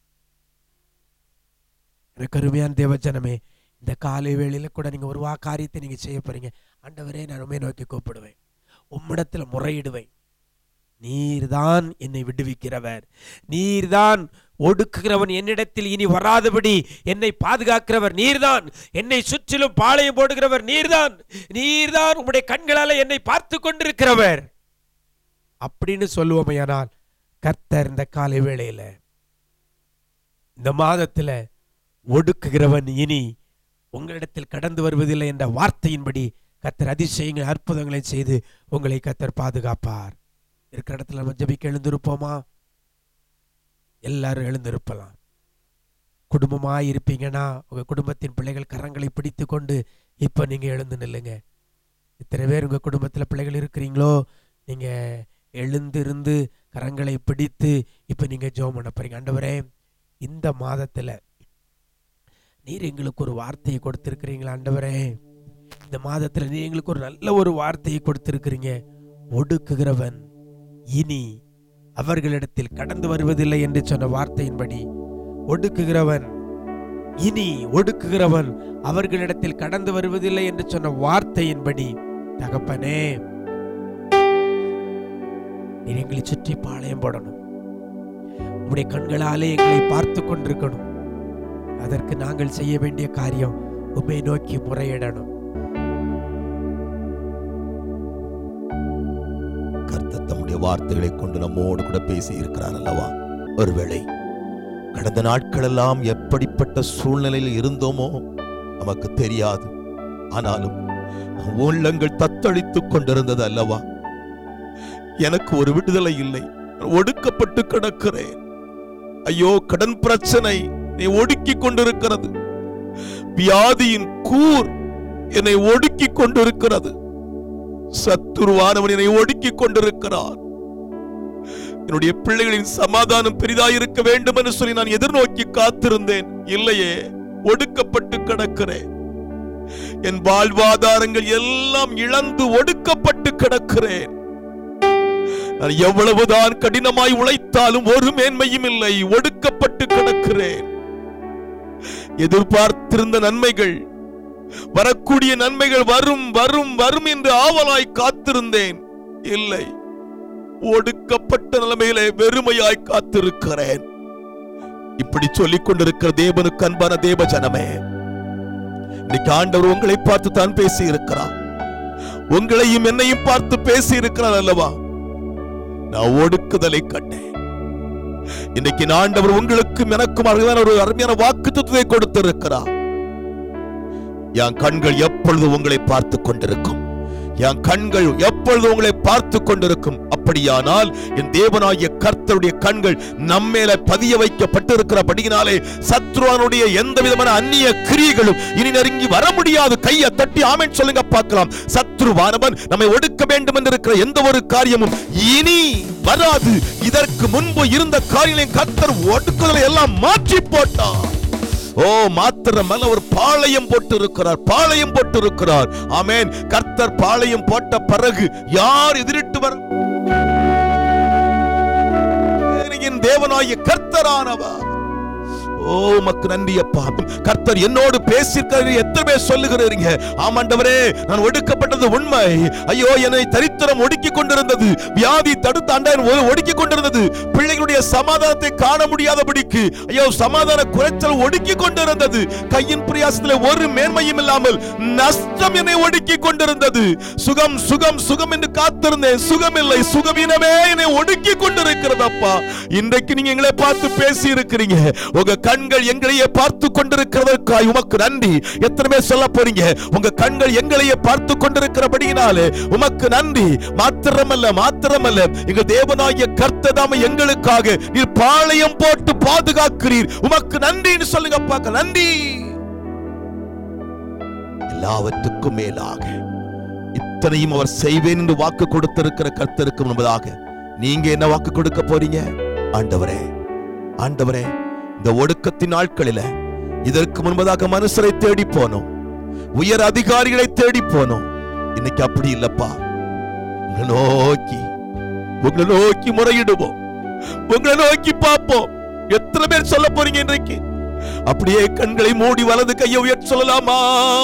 எனக்கு அருமையான தேவஜனமே இந்த காலை வேளையில கூட நீங்க ஒரு வா காரியத்தை நீங்க செய்ய போறீங்க ஆண்டவரே நான் உண்மை நோக்கி கூப்பிடுவேன் உம்மிடத்துல முறையிடுவேன் நீர்தான் என்னை விடுவிக்கிறவர் நீர்தான் ஒடுக்குகிறவன் என்னிடத்தில் இனி வராதபடி என்னை பாதுகாக்கிறவர் நீர்தான் என்னை சுற்றிலும் பாளையம் போடுகிறவர் நீர்தான் நீர்தான் உம்முடைய கண்களால என்னை பார்த்து கொண்டிருக்கிறவர் அப்படின்னு சொல்லுவோமையானால் கர்த்தர் இந்த காலை வேளையில இந்த மாதத்துல ஒடுக்குகிறவன் இனி உங்களிடத்தில் கடந்து வருவதில்லை என்ற வார்த்தையின்படி கர்த்தர் அதிசயங்கள் அற்புதங்களை செய்து உங்களை கர்த்தர் பாதுகாப்பார் இருக்கிற இடத்துல நம்ம ஜெபிக்க எழுந்திருப்போமா எல்லாரும் எழுந்திருப்பலாம் குடும்பமா இருப்பீங்கன்னா உங்க குடும்பத்தின் பிள்ளைகள் கரங்களை பிடித்து கொண்டு இப்ப நீங்க எழுந்து நில்லுங்க இத்தனை பேர் உங்க குடும்பத்துல பிள்ளைகள் இருக்கிறீங்களோ நீங்க எழுந்திருந்து கரங்களை பிடித்து இப்ப நீங்க ஜெபம் பண்ண போறீங்க ஆண்டவரே இந்த மாதத்துல நீர் எங்களுக்கு ஒரு வார்த்தையை கொடுத்திருக்கிறீங்களா ஆண்டவரே இந்த மாதத்துல நீ எங்களுக்கு ஒரு நல்ல ஒரு வார்த்தையை கொடுத்திருக்கிறீங்க ஒடுக்குகிறவன் இனி அவர்களிடத்தில் கடந்து வருவதில்லை என்று சொன்ன வார்த்தையின்படி ஒடுக்குகிறவன் இனி ஒடுக்குகிறவன் அவர்களிடத்தில் கடந்து வருவதில்லை என்று சொன்ன வார்த்தையின்படி தகப்பனே நீர் எங்களை சுற்றி பாளையம் போடணும் உம்முடைய கண்களாலே எங்களை பார்த்து கொண்டிருக்கணும் அதற்கு நாங்கள் செய்ய வேண்டிய காரியம் உம்மை நோக்கி முறையிடணும் கர்த்தர் தம்முடைய வார்த்தைகளை கொண்டு நம்மோடு கூட பேசி இருக்கிறார் அல்லவா ஒருவேளை கடந்த நாட்களெல்லாம் எப்படிப்பட்ட சூழ்நிலையில் இருந்தோமோ நமக்கு தெரியாது ஆனாலும் உள்ளங்கள் தத்தளித்துக் கொண்டிருந்தது அல்லவா எனக்கு ஒரு விடுதலை இல்லை ஒடுக்கப்பட்டு கிடக்கிறேன் ஐயோ கடன் பிரச்சனை என்னை ஒடுக்கிக் கொண்டிருக்கிறது வியாதியின் கூர் என்னை ஒடுக்கிக் கொண்டிருக்கிறது சத்துருவானவன் என்னை ஒடுக்கிக் கொண்டிருக்கிறான் என்னுடைய பிள்ளைகளின் சமாதானம் பெரிதாயிருக்க வேண்டும் என்று சொல்லி நான் எதிர்நோக்கி காத்திருந்தேன் இல்லையே ஒடுக்கப்பட்டு கிடக்கிறேன் என் வாழ்வாதாரங்கள் எல்லாம் இழந்து ஒடுக்கப்பட்டு கிடக்கிறேன் நான் எவ்வளவுதான் கடினமாய் உழைத்தாலும் ஒரு மேன்மையும் இல்லை ஒடுக்கப்பட்டு கிடக்கிறேன் எதிர்பார்த்திருந்த நன்மைகள் வரக்கூடிய நன்மைகள் வரும் வரும் வரும் என்று ஆவலாய் காத்திருந்தேன் இல்லை ஒடுக்கப்பட்ட நிலைமையிலே வெறுமையாய் காத்திருக்கிறேன் இப்படி சொல்லிக் கொண்டிருக்கிற தேவனுக்கு அன்பான தேவ ஜனமே இன்னைக்கு ஆண்டவர் உங்களை பார்த்து தான் பேசி இருக்கிறார் உங்களையும் என்னையும் பார்த்து பேசி இருக்கிறார் அல்லவா நான் ஒடுக்குதலை கண்டேன் இன்னைக்கு நான் ஆண்டவர் உங்களுக்கும் எனக்கும் அருமையான ஒரு அருமையான வாக்கு கொடுத்திருக்கிறார் என் கண்கள் எப்பொழுது உங்களை பார்த்து கொண்டிருக்கும் என் கண்கள் எப்பொழுது உங்களை பார்த்து கொண்டிருக்கும் அப்படியானால் என் தேவனாகிய கர்த்தருடைய கண்கள் நம்மேல பதிய வைக்கப்பட்டிருக்கிறபடியினாலே சத்ருவானுடைய எந்த விதமான அந்நிய கிரியைகளும் இனி நெருங்கி வர முடியாது கையை தட்டி ஆமென் சொல்லுங்க பார்க்கலாம் சத்ருவானவன் நம்மை ஒடுக்க வேண்டும் என்று இருக்கிற எந்த ஒரு காரியமும் இனி வராது இதற்கு முன்பு இருந்த காரியங்களையும் கர்த்தர் ஒடுக்குதலை எல்லாம் மாற்றி போட்டார் ஓ மாத்திரமல்ல ஒரு பாளையம் போட்டு இருக்கிறார் பாளையம் போட்டு இருக்கிறார் ஆமென் கர்த்தர் பாளையம் போட்ட பிறகு யார் எதிரிட்டு வர என் தேவனாகிய கர்த்தரானவர் ஓ உமக்கு நன்றி அப்பா கர்த்தர் என்னோடு பேசியிருக்கிறார் எத்தனை பேர் சொல்லுகிறீங்க ஆமாண்டவரே நான் ஒடுக்கப்பட்டது உண்மை ஐயோ என்னை தரித்திரம் ஒடுக்கி கொண்டிருந்தது வியாதி தடுத்து அண்டன் ஒடுக்கி கொண்டிருந்தது பிள்ளைகளுடைய சமாதானத்தை காண முடியாதபடிக்கு ஐயோ சமாதான குறைச்சல் ஒடுக்கி கொண்டிருந்தது கையின் பிரயாசத்தில் ஒரு மேன்மையும் இல்லாமல் நஷ்டம் என்னை ஒடுக்கி கொண்டிருந்தது சுகம் சுகம் சுகம் என்று காத்திருந்தேன் சுகம் இல்லை சுகவீனமே என்னை ஒடுக்கி கொண்டிருக்கிறது அப்பா இன்றைக்கு நீங்க எங்களை பார்த்து பேசி இருக்கிறீங்க உங்க கண்கள் எங்களையே பார்த்து கொண்டிருக்கிறதற்காய் உமக்கு நன்றி எத்தனை பேர் சொல்ல போறீங்க உங்க கண்கள் எங்களையே பார்த்து கொண்டிருக்கிறபடியினாலே உமக்கு நன்றி மாத்திரமல்ல மாத்திரமல்ல எங்க தேவனாகிய கர்த்ததாம எங்களுக்காக நீர் பாளையம் போட்டு பாதுகாக்கிறீர் உமக்கு நன்றின்னு சொல்லுங்க பார்க்க நன்றி எல்லாவற்றுக்கும் மேலாக இத்தனையும் அவர் செய்வேன் என்று வாக்கு கொடுத்திருக்கிற கர்த்தருக்கு முன்பதாக நீங்க என்ன வாக்கு கொடுக்க போறீங்க ஆண்டவரே ஆண்டவரே இந்த ஒடுக்கத்தின் நாட்களில இதற்கு முன்பதாக மனுஷரை தேடி போனோம் உயர் அதிகாரிகளை தேடி போனோம் இன்னைக்கு அப்படி இல்லப்பா உங்களை நோக்கி உங்களை நோக்கி முறையிடுவோம் உங்களை நோக்கி பார்ப்போம் எத்தனை பேர் சொல்ல போறீங்க இன்றைக்கு அப்படியே கண்களை மூடி வலது கையை உயர்த்தி சொல்லலாமா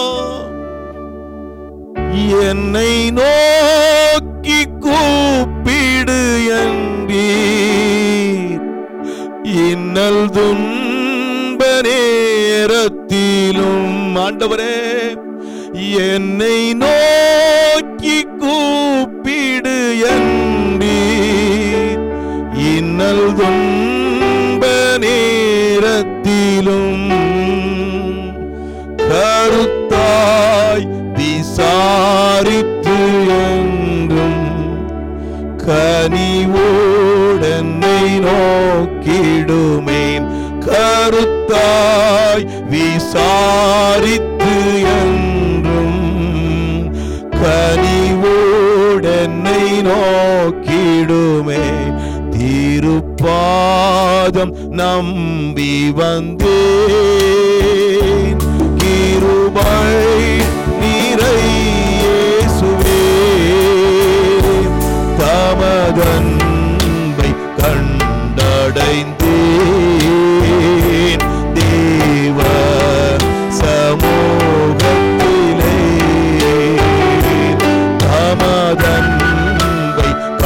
என்னை நோக்கி கூப்பிடு என்பீர் இன்னல் துன்ப நேரத்திலும் ஆண்டவரே என்னை நோக்கி கூப்பிடு என்பீர் இன்னல் துன்ப நேரத்திலும் கருத்தாய் விசாரித்து என்றும் கனிவோடனை நோக்கிடுமேன் கருத்தாய் விசாரித்து என்றும் கனிவோடனை நோக்கிடுமே திருப்பாதம் நம்பி வந்தேன் கிருபை நிறை இயேசுவே தமதன்பை கண்டடைந்தேன் தேவ சமூகத்திலே தமதன்பை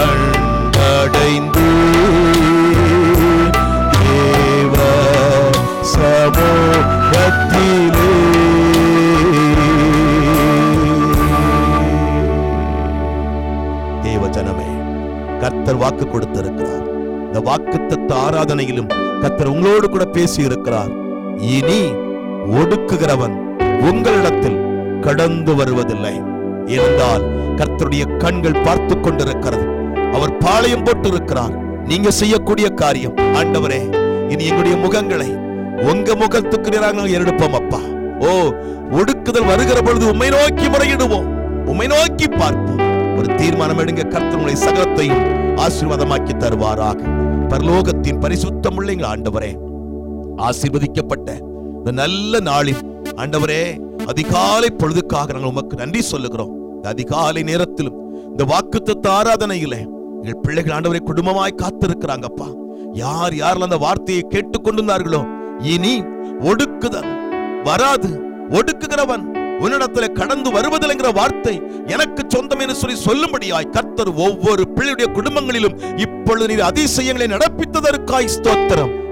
கண்டடைந்தேன் தேவ சமூகத்திலே தேவ ஜனமே கர்த்தர் வாக்கு கொடுத்திருக்கிறார் இந்த வாக்குத்தத்த ஆராதனையிலும் கர்த்தர் உங்களோடு கூட பேசி இருக்கிறார் இனி ஒடுக்குகிறவன் உங்களிடத்தில் கடந்து வருவதில்லை இருந்தால் கர்த்தருடைய கண்கள் பார்த்து கொண்டிருக்கிறது அவர் பாளையம் போட்டு இருக்கிறார் நீங்க செய்யக்கூடிய காரியம் ஆண்டவரே இனி எங்களுடைய முகங்களை உங்க முகத்துக்கு நேராக நாங்கள் எடுப்போம் அப்பா ஓ ஒடுக்குதல் வருகிற பொழுது உம்மை நோக்கி முறையிடுவோம் உம்மை நோக்கி பார்ப்போம் ஒரு தீர்மானம் எடுங்க கர்த்தர் உங்களை சகலத்தையும் ஆசீர்வாதமாக்கி தருவாராக பரலோகத்தின் பரிசுத்தமுள்ள எங்கள் ஆண்டவரே ஆசீர்வதிக்கப்பட்ட இந்த நல்ல நாளில் ஆண்டவரே அதிகாலை பொழுதுக்காக நாங்கள் உமக்கு நன்றி சொல்லுகிறோம் இந்த அதிகாலை நேரத்திலும் இந்த வாக்குத்தத்த ஆராதனையிலே எங்கள் பிள்ளைகள் ஆண்டவரை குடும்பமாய் காத்திருக்கிறாங்கப்பா யார் யாரெல்லாம் அந்த வார்த்தையை கேட்டுக்கொண்டிருந்தார்களோ இனி ஒடுக்குதல் வராது ஒடுக்குகிறவன் உன்னிடத்துல கடந்து வருவதில்லைங்கிற வார்த்தை எனக்கு சொந்தம் என்று சொல்லி சொல்லும்படியாய் கர்த்தர் ஒவ்வொரு பிள்ளையுடைய குடும்பங்களிலும் இப்பொழுது நீர் அதிசயங்களை நடப்பித்ததற்காய் ஸ்தோத்திரம்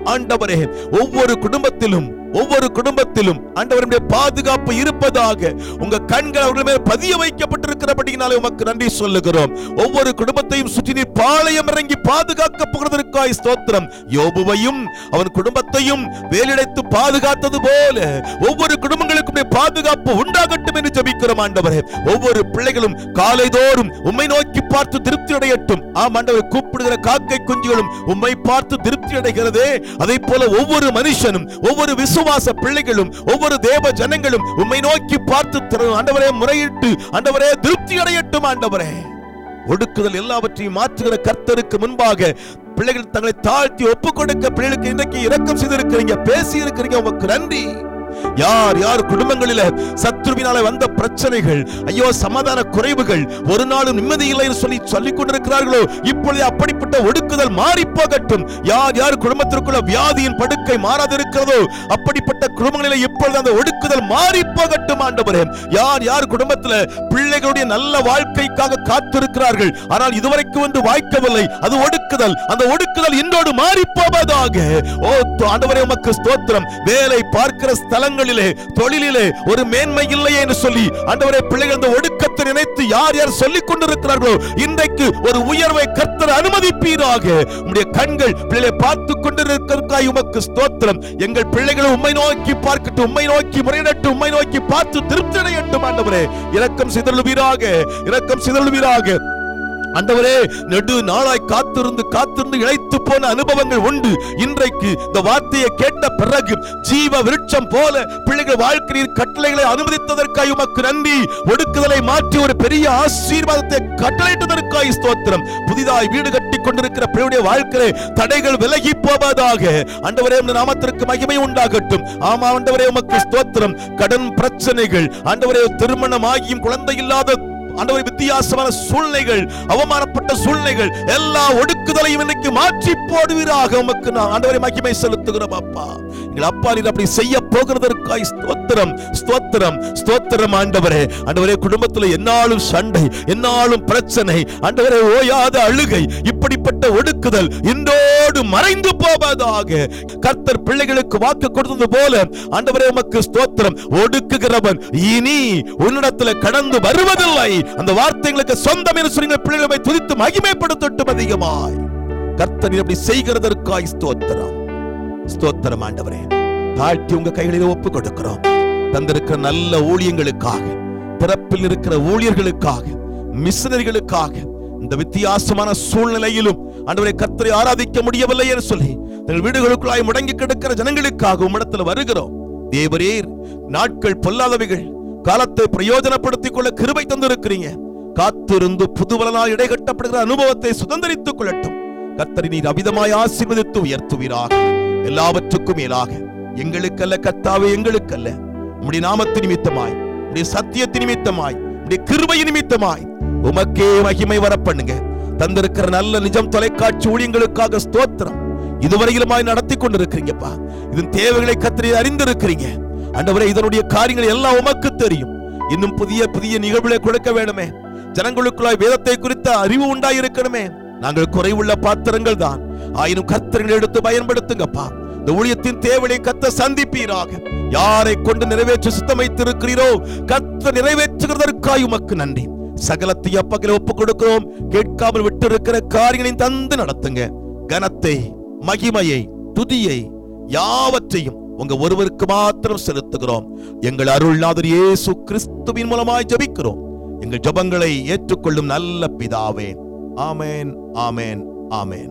ஆண்டவரே ஒவ்வொரு குடும்பத்திலும் ஒவ்வொரு குடும்பத்திலும் ஆண்டவருடைய பாதுகாப்பு இருப்பதாக உங்க கண்கள் அவர்கள் மேல் பதிய வைக்கப்பட்டிருக்கிறபடினாலே உமக்கு நன்றி சொல்லுகிறோம் ஒவ்வொரு குடும்பத்தையும் சுற்றி நீர் பாளையம் இறங்கி பாதுகாக்க போகிறதற்காய் ஸ்தோத்திரம் யோபுவையும் அவன் குடும்பத்தையும் வேலிடைத்து பாதுகாத்தது போல ஒவ்வொரு குடும்பங்களுக்கும் உம்முடைய பாதுகாப்பு உண்டாகட்டும் என்று ஜெபிக்கிறோம் ஆண்டவரே ஒவ்வொரு பிள்ளைகளும் காலைதோறும் உம்மை நோக்கி பார்த்து திருப்தி அடையட்டும் ஆம் ஆண்டவர் கூப்பிடுகிற காக்கை குஞ்சுகளும் உம்மை பார்த்து திருப்தி அடைகிறதே அதை போல ஒவ்வொரு மனுஷனும் ஒவ்வொரு விசுவாச பிள்ளைகளும் ஒவ்வொரு தேவ ஜனங்களும் உம்மை நோக்கி பார்த்து திரு- ஆண்டவரே முறையிட்டு ஆண்டவரே திருப்தி அடையட்டும் ஆண்டவரே ஒடுக்குதல் எல்லாவற்றையும் மாற்றுகிற கர்த்தருக்கு முன்பாக பிள்ளைகள் தங்களை தாழ்த்தி ஒப்புக் கொடுக்க பிள்ளைகளுக்கு இன்றைக்கு இரக்கம் செய்திருக்கிறீங்க பேசி இருக்கிறீங்க உமக்கு நன்றி யார் யார் குடும்பங்களில சத்ருவினால வந்த பிரச்சனைகள் ஐயோ சமாதான குறைவுகள் ஒரு நாளும் நிம்மதி இல்லை என்று சொல்லி சொல்லிக் கொண்டிருக்கிறார்களோ இப்பொழுது அப்படிப்பட்ட ஒடுக்குதல் மாறி போகட்டும் யார் யார் குடும்பத்திற்குள்ள வியாதியின் படுக்கை மாறாதிருக்கிறதோ அப்படிப்பட்ட குடும்பங்களில இப்பொழுது அந்த ஒடுக்குதல் மாறி போகட்டும் ஆண்டவரே யார் யார் குடும்பத்துல பிள்ளைகளுடைய நல்ல வாழ்க்கைக்காக காத்திருக்கிறார்கள் ஆனால் இதுவரைக்கும் வந்து வாய்க்கவில்லை அது ஒடுக்குதல் அந்த ஒடுக்குதல் இன்றோடு மாறி போவதாக ஓ து- ஆண்டவரே உமக்கு ஸ்தோத்திரம் வேலை பார்க்கிற ஸ்தலங்களிலே தொழிலிலே ஒரு மேன்மை இல்லையே என்று சொல்லி ஆண்டவரே பிள்ளைகள் அந்த ஒடுக்கத்தை நினைத்து யார் யார் சொல்லிக் கொண்டிருக்கிறார்களோ இன்றைக்கு ஒரு உயர்வை கர்த்தர் அனுமதிப்பீராக உம்முடைய கண்கள் பிள்ளைகளை பார்த்து கொண்டிருக்கிறதுக்காய் உமக்கு ஸ்தோத்திரம் எங்கள் பிள்ளைகளை உம்மை நோக்கி பார்க்கட்டும் உம்மை நோக்கி முறையிடட்டும் உம்மை நோக்கி பார்த்து திருப்தி அடையட்டும் ஆண்டவரே இரக்கம் சிதறுவீராக இரக்கம் சிதறுவீராக ஆண்டவரே நெடு நாளாய் காத்திருந்து காத்திருந்து இழைத்து போன அனுபவங்கள் உண்டு இன்றைக்கு இந்த வார்த்தையை கேட்ட பிறகு ஜீவ விருட்சம் போல பிள்ளைகள் வாழ்க்கையில் கட்டளைகளை அனுமதித்ததற்காய் உமக்கு நன்றி ஒடுக்குதலை மாற்றி ஒரு பெரிய ஆசீர்வாதத்தை கட்டளையிட்டதற்காய் ஸ்தோத்திரம் புதிதாய் வீடு கட்டி கொண்டிருக்கிற பிள்ளையுடைய வாழ்க்கையிலே தடைகள் விலகி போவதாக ஆண்டவரே உம்முடைய நாமத்திற்கு மகிமை உண்டாகட்டும் ஆமா ஆண்டவரே உமக்கு ஸ்தோத்திரம் கடன் பிரச்சனைகள் ஆண்டவரே திருமணம் ஆகியும் குழந்தை இல்லாத ஆண்டவரே வித்தியாசமான சூழ்நிலைகள் அவமானப்பட்ட சூழ்நிலைகள் எல்லா ஒடுக்குதலையும் இன்னைக்கு மாற்றி போடுவீராக உமக்கு நான் ஆண்டவரை மகிமை செலுத்துகிறோம் அப்பா எங்கள் அப்பா நீர் அப்படி செய்ய போகிறதற்காய் ஸ்தோத்திரம் ஸ்தோத்திரம் ஸ்தோத்திரம் ஆண்டவரே ஆண்டவரே குடும்பத்துல என்னாலும் சண்டை என்னாலும் பிரச்சனை ஆண்டவரே ஓயாத அழுகை இப்படிப்பட்ட ஒடுக்குதல் இன்றோடு மறைந்து போவதாக கர்த்தர் பிள்ளைகளுக்கு வாக்கு கொடுத்தது போல ஆண்டவரே உமக்கு ஸ்தோத்திரம் ஒடுக்குகிறவன் இனி உன்னிடத்துல கடந்து வருவதில்லை அந்த வார்த்தைகளுக்கு சொந்தம் என்று சொல்லி எங்கள் பிள்ளைகளை துதித்து மகிமைப்படுத்தட்டும் அதிகமாய் கர்த்தர் நீர் அப்படி செய்கிறதற்காய் ஸ்தோத்திரம் ஸ்தோத்திரம் ஆண்டவரே தாழ்த்தி உங்க கைகளில் ஒப்பு கொடுக்கிறோம் தந்திருக்கிற நல்ல ஊழியங்களுக்காக பிறப்பில் இருக்கிற ஊழியர்களுக்காக மிஷனரிகளுக்காக இந்த வித்தியாசமான சூழ்நிலையிலும் ஆண்டவரை கர்த்தரை ஆராதிக்க முடியவில்லை என்று சொல்லி தங்கள் வீடுகளுக்குள்ளாய் முடங்கி கிடக்கிற ஜனங்களுக்காக உம்மிடத்தில் வருகிறோம் தேவரீர் நாட்கள் பொல்லாதவைகள் காலத்தை பிரயோஜனப்படுத்திக் கொள்ள கிருபை தந்திருக்கிறீங்க காத்திருந்து புதுவலனால் இடைகட்டப்படுகிற அனுபவத்தை சுதந்திரித்துக் கொள்ளட்டும் கர்த்தரை நீர் அவிதமாய் ஆசீர்வதித்து உயர்த்துவீராக எல்லாவற்றுக்கும் மேலாக எங்களுக்கல்ல கர்த்தாவே எங்களுக்கல்ல உம்முடைய நாமத்து நிமித்தமாய் உம்முடைய சத்தியத்து நிமித்தமாய் உம்முடைய கிருபை நிமித்தமாய் உமக்கே மகிமை வர பண்ணுங்க தந்திருக்கிற நல்ல நிஜம் தொலைக்காட்சி ஊழியங்களுக்காக ஸ்தோத்திரம் இதுவரையிலுமாய் நடத்தி கொண்டிருக்கிறீங்கப்பா இதன் தேவைகளை கத்திரி அறிந்திருக்கிறீங்க ஆண்டவரே இதனுடைய காரியங்கள் எல்லாம் உமக்கு தெரியும் இன்னும் புதிய புதிய நிகழ்வுகளை கொடுக்க வேணுமே ஜனங்களுக்குள்ளாய் வேதத்தை குறித்த அறிவு உண்டாயிருக்கணுமே நாங்கள் குறைவுள்ள பாத்திரங்கள் தான் ஆயினும் கர்த்தர்கள் எடுத்து பயன்படுத்துங்கப்பா இந்த ஊழியத்தின் தேவையை கத்த சந்திப்பீராக யாரை கொண்டு நிறைவேற்ற சுத்தமைத்திருக்கிறீரோ கத்த நிறைவேற்றுகிறதற்காய் உமக்கு நன்றி சகலத்தை அப்பகில ஒப்புக் கொடுக்கிறோம் கேட்காமல் விட்டு இருக்கிற காரியங்களையும் தந்து நடத்துங்க கனத்தை மகிமையை துதியை யாவற்றையும் உங்க ஒருவருக்கு மாத்திரம் செலுத்துகிறோம் எங்கள் அருள்நாதர் இயேசு கிறிஸ்துவின் மூலமாய் ஜெபிக்கிறோம் எங்கள் ஜெபங்களை ஏற்றுக்கொள்ளும் நல்ல பிதாவே ஆமென் ஆமென் ஆமென்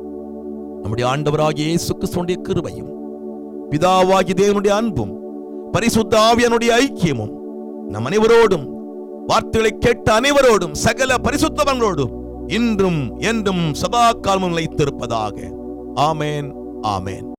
நம்முடைய ஆண்டவராகிய இயேசு கிறிஸ்துவுடைய கிருபையும் பிதாவாகிய தேவனுடைய அன்பும் பரிசுத்த ஆவியானுடைய ஐக்கியமும் நம் அனைவரோடும் வார்த்தைகளை கேட்ட அனைவரோடும் சகல பரிசுத்தவங்களோடும் இன்றும் என்றும் சதா காலமும் நிலைத்திருப்பதாக ஆமென் ஆமென்